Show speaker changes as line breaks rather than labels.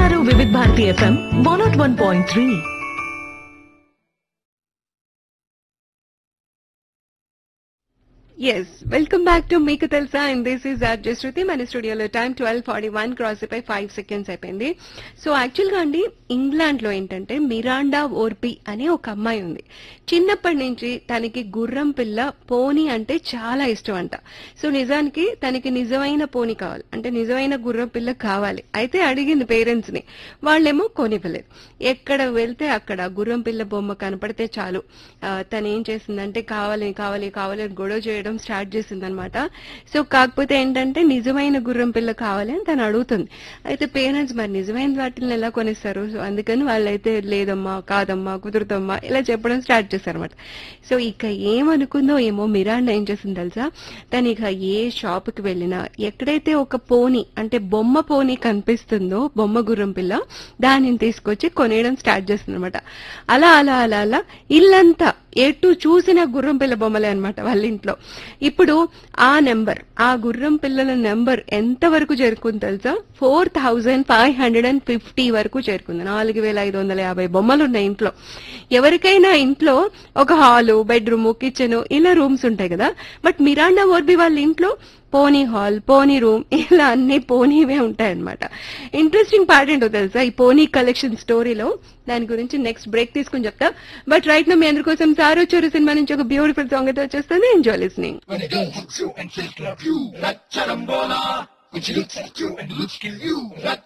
వింటున్నారు Vividh Bharati FM one naught one point three
yes welcome back to మీకు తెలుసా and this is RJ Shruti మన స్టూడియోలో time twelve forty one cross అయిపోయి five seconds అయిపోయింది సో యాక్చువల్ గా అండి ఇంగ్లాండ్ లో ఏంటంటే మిరాండా ఓర్పి అనే ఒక అమ్మాయి ఉంది చిన్నప్పటి నుంచి తనకి గుర్రం పిల్ల పోనీ అంటే చాలా ఇష్టం అంట సో నిజానికి తనకి నిజమైన పోనీ కావాలి అంటే నిజమైన గుర్రం పిల్ల కావాలి అయితే అడిగింది పేరెంట్స్ ని వాళ్ళేమో కొనివ్వలేదు ఎక్కడ వెళ్తే అక్కడ గుర్రం పిల్ల బొమ్మ కనపడితే చాలు ఆ, తను ఏం చేసిందంటే కావాలి కావాలి కావాలి అని గొడవ చేయడం స్టార్ట్ చేసింది అనమాట సో కాకపోతే ఏంటంటే నిజమైన గుర్రం పిల్ల కావాలి అని తను అడుగుతుంది అయితే పేరెంట్స్ మరి నిజమైన వాటిని ఎలా కొనిస్తారు సో అందుకని వాళ్ళైతే లేదమ్మా కాదమ్మా కుదురుతమ్మా ఇలా చెప్పడం స్టార్ట్ చేశారన్నమాట సో ఇక ఏమనుకుందో ఏమో మిరాండా ఏం చేసింది తెలుసా తను ఇక ఏ షాప్ కి వెళ్ళినా ఎక్కడైతే ఒక పోనీ అంటే బొమ్మ పోనీ కనిపిస్తుందో బొమ్మ గుర్రం పిల్ల దానిని తీసుకొచ్చి కొనేయడం స్టార్ట్ చేస్తుంది అనమాట అలా అలా అలా అలా ఇల్లంతా ఎటు చూసిన గుర్రం పిల్ల బొమ్మలే అన్నమాట వాళ్ళ ఇంట్లో ఇప్పుడు ఆ నెంబర్ ఆ గుర్రం పిల్లల నెంబర్ ఎంత వరకు చేరుకుంది తెలుసా four thousand five hundred and fifty వరకు చేరుకుంది నాలుగు వేల ఐదు వందల యాభై బొమ్మలు ఉన్నాయి ఇంట్లో ఎవరికైనా ఇంట్లో ఒక హాలు బెడ్రూమ్ కిచెన్ ఇలా రూమ్స్ ఉంటాయి కదా బట్ మిరాండా ఓర్బి వాళ్ళ ఇంట్లో పోనీ హాల్ పోనీ రూమ్ ఇలా అన్ని పోనీవే ఉంటాయన్నమాట ఇంట్రెస్టింగ్ పార్ట్ ఏంటో తెలుసా ఈ పోనీ కలెక్షన్ స్టోరీలో దాని గురించి నెక్స్ట్ బ్రేక్ తీసుకుని చెప్తా బట్ రైట్ నా మీ అందరి కోసం సారో చోరు సినిమా నుంచి ఒక బ్యూటిఫుల్ సాంగ్ అయితే వచ్చేస్తుంది enjoy listening
When a girl hugs you and she'll love you, like Charambola. When she looks at you and looks at you, like